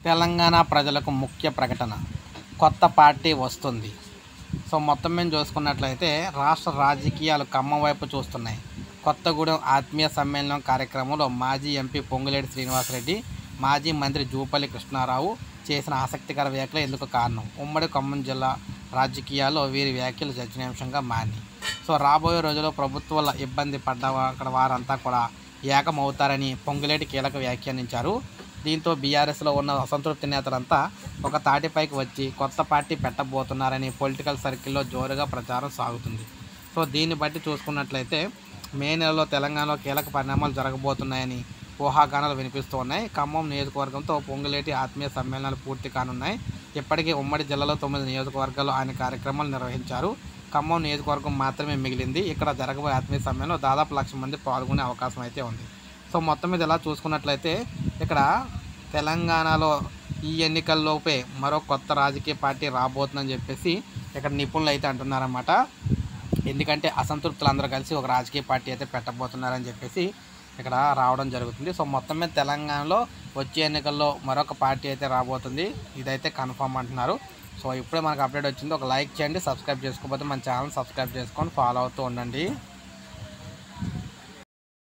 తెలంగాణ ప్రజలకు ముఖ్య ప్రకటన కొత్త పార్టీ వస్తుంది సో మొత్తం మేము చూసుకున్నట్లయితే రాష్ట్ర రాజకీయాలు ఖమ్మం వైపు చూస్తున్నాయి కొత్తగూడెం ఆత్మీయ సమ్మేళనం కార్యక్రమంలో మాజీ ఎంపీ పొంగులేటి శ్రీనివాసరెడ్డి మాజీ మంత్రి జూపల్లి కృష్ణారావు చేసిన ఆసక్తికర వ్యాఖ్యలు ఎందుకు కారణం ఉమ్మడి ఖమ్మం జిల్లా రాజకీయాల్లో వీరి వ్యాఖ్యలు చర్చనీయాంశంగా మారినాయి సో రాబోయే రోజుల్లో ప్రభుత్వాల ఇబ్బంది పడ్డ అక్కడ వారంతా కూడా ఏకమవుతారని పొంగులేటి కీలక వ్యాఖ్యానించారు దీంతో బీఆర్ఎస్లో ఉన్న అసంతృప్తి నేతలంతా ఒక తాటిపైకి వచ్చి కొత్త పార్టీ పెట్టబోతున్నారని పొలిటికల్ సర్కిల్లో జోరుగా ప్రచారం సాగుతుంది సో దీన్ని బట్టి చూసుకున్నట్లయితే మే నెలలో తెలంగాణలో కీలక పరిణామాలు జరగబోతున్నాయని ఊహాగానాలు వినిపిస్తూ ఉన్నాయి ఖమ్మం నియోజకవర్గంతో పొంగులేటి ఆత్మీయ సమ్మేళనాలు పూర్తి కానున్నాయి ఇప్పటికే ఉమ్మడి జిల్లాలో తొమ్మిది నియోజకవర్గాల్లో ఆయన కార్యక్రమాలు నిర్వహించారు ఖమ్మం నియోజకవర్గం మాత్రమే మిగిలింది ఇక్కడ జరగబోయే ఆత్మీయ సమ్మేళనంలో దాదాపు లక్ష మంది పాల్గొనే అవకాశం అయితే ఉంది సో మొత్తం మీద ఇలా చూసుకున్నట్లయితే ఇక్కడ తెలంగాణలో ఈ ఎన్నికల్లోపే మరో కొత్త రాజకీయ పార్టీ రాబోతుందని చెప్పేసి ఇక్కడ నిపుణులు అయితే అంటున్నారన్నమాట ఎందుకంటే అసంతృప్తులు అందరూ కలిసి ఒక రాజకీయ పార్టీ అయితే పెట్టబోతున్నారని చెప్పేసి ఇక్కడ రావడం జరుగుతుంది సో మొత్తం మీద తెలంగాణలో వచ్చే ఎన్నికల్లో మరొక పార్టీ అయితే రాబోతుంది ఇదైతే కన్ఫర్మ్ అంటున్నారు సో ఇప్పుడే మనకు అప్డేట్ వచ్చింది ఒక లైక్ చేయండి సబ్స్క్రైబ్ చేసుకోకపోతే మన ఛానల్ సబ్స్క్రైబ్ చేసుకొని ఫాలో అవుతూ ఉండండి